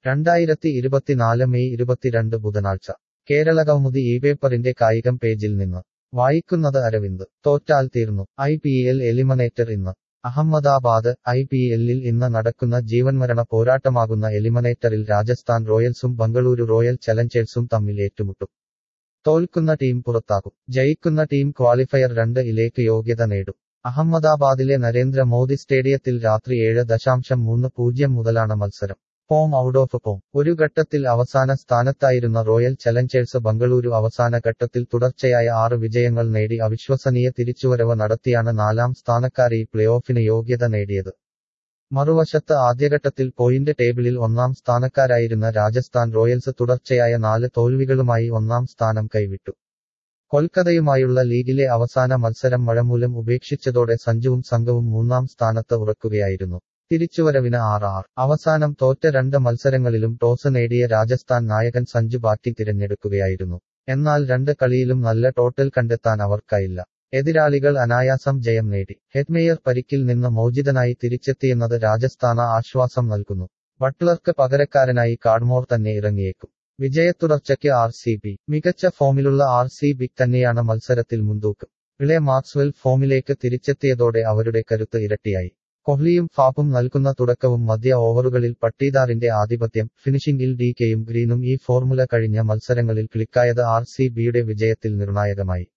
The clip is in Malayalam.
രണ്ടായിരത്തി ഇരുപത്തിനാല് മെയ് ഇരുപത്തിരണ്ട് ബുധനാഴ്ച കേരള കൗമുദി ഈ പേപ്പറിന്റെ കായികം പേജിൽ നിന്ന് വായിക്കുന്നത് അരവിന്ദ് തോറ്റാൽ തീർന്നു ഐ പി എൽ എലിമിനേറ്റർ ഇന്ന് അഹമ്മദാബാദ് ഐ പി എല്ലിൽ ഇന്ന് നടക്കുന്ന ജീവൻമരണ പോരാട്ടമാകുന്ന എലിമിനേറ്ററിൽ രാജസ്ഥാൻ റോയൽസും ബംഗളൂരു റോയൽ ചലഞ്ചേഴ്സും തമ്മിൽ ഏറ്റുമുട്ടും തോൽക്കുന്ന ടീം പുറത്താകും ജയിക്കുന്ന ടീം ക്വാളിഫയർ രണ്ട് ഇലേക്ക് യോഗ്യത നേടും അഹമ്മദാബാദിലെ നരേന്ദ്ര മോദി സ്റ്റേഡിയത്തിൽ രാത്രി ഏഴ് ദശാംശം മൂന്ന് പൂജ്യം മുതലാണ് മത്സരം ഫോം ഔട്ട് ഓഫ് ഫോം ഒരു ഘട്ടത്തിൽ അവസാന സ്ഥാനത്തായിരുന്ന റോയൽ ചലഞ്ചേഴ്സ് ബംഗളൂരു അവസാന ഘട്ടത്തിൽ തുടർച്ചയായ ആറ് വിജയങ്ങൾ നേടി അവിശ്വസനീയ തിരിച്ചുവരവ് നടത്തിയാണ് നാലാം സ്ഥാനക്കാരി പ്ലേ ഓഫിന് യോഗ്യത നേടിയത് മറുവശത്ത് ആദ്യഘട്ടത്തിൽ പോയിന്റ് ടേബിളിൽ ഒന്നാം സ്ഥാനക്കാരായിരുന്ന രാജസ്ഥാൻ റോയൽസ് തുടർച്ചയായ നാല് തോൽവികളുമായി ഒന്നാം സ്ഥാനം കൈവിട്ടു കൊൽക്കത്തയുമായുള്ള ലീഗിലെ അവസാന മത്സരം മഴമൂലം ഉപേക്ഷിച്ചതോടെ സഞ്ജുവും സംഘവും മൂന്നാം സ്ഥാനത്ത് ഉറക്കുകയായിരുന്നു തിരിച്ചുവരവിന് ആർ ആർ അവസാനം തോറ്റ രണ്ട് മത്സരങ്ങളിലും ടോസ് നേടിയ രാജസ്ഥാൻ നായകൻ സഞ്ജു ബാറ്റിംഗ് തിരഞ്ഞെടുക്കുകയായിരുന്നു എന്നാൽ രണ്ട് കളിയിലും നല്ല ടോട്ടൽ കണ്ടെത്താൻ അവർക്കായില്ല എതിരാളികൾ അനായാസം ജയം നേടി ഹെഡ്മേയർ പരിക്കിൽ നിന്ന് മോചിതനായി തിരിച്ചെത്തിയെന്നത് രാജസ്ഥാന ആശ്വാസം നൽകുന്നു ബട്ട്ലർക്ക് പകരക്കാരനായി കാഡ്മോർ തന്നെ ഇറങ്ങിയേക്കും വിജയത്തുടർച്ചയ്ക്ക് ആർ സി ബി മികച്ച ഫോമിലുള്ള ആർ സി ബി തന്നെയാണ് മത്സരത്തിൽ മുൻതൂക്കം ഇളെ മാക്സ്വെൽ ഫോമിലേക്ക് തിരിച്ചെത്തിയതോടെ അവരുടെ കരുത്ത് ഇരട്ടിയായി കൊഹ്ലിയും ഫാഫും നൽകുന്ന തുടക്കവും മധ്യ ഓവറുകളിൽ പട്ടീദാറിന്റെ ആധിപത്യം ഫിനിഷിംഗിൽ ഡി കെയും ഗ്രീനും ഈ ഫോർമുല കഴിഞ്ഞ മത്സരങ്ങളിൽ ക്ലിക്കായത് ആർ സി ബിയുടെ വിജയത്തിൽ നിർണായകമായി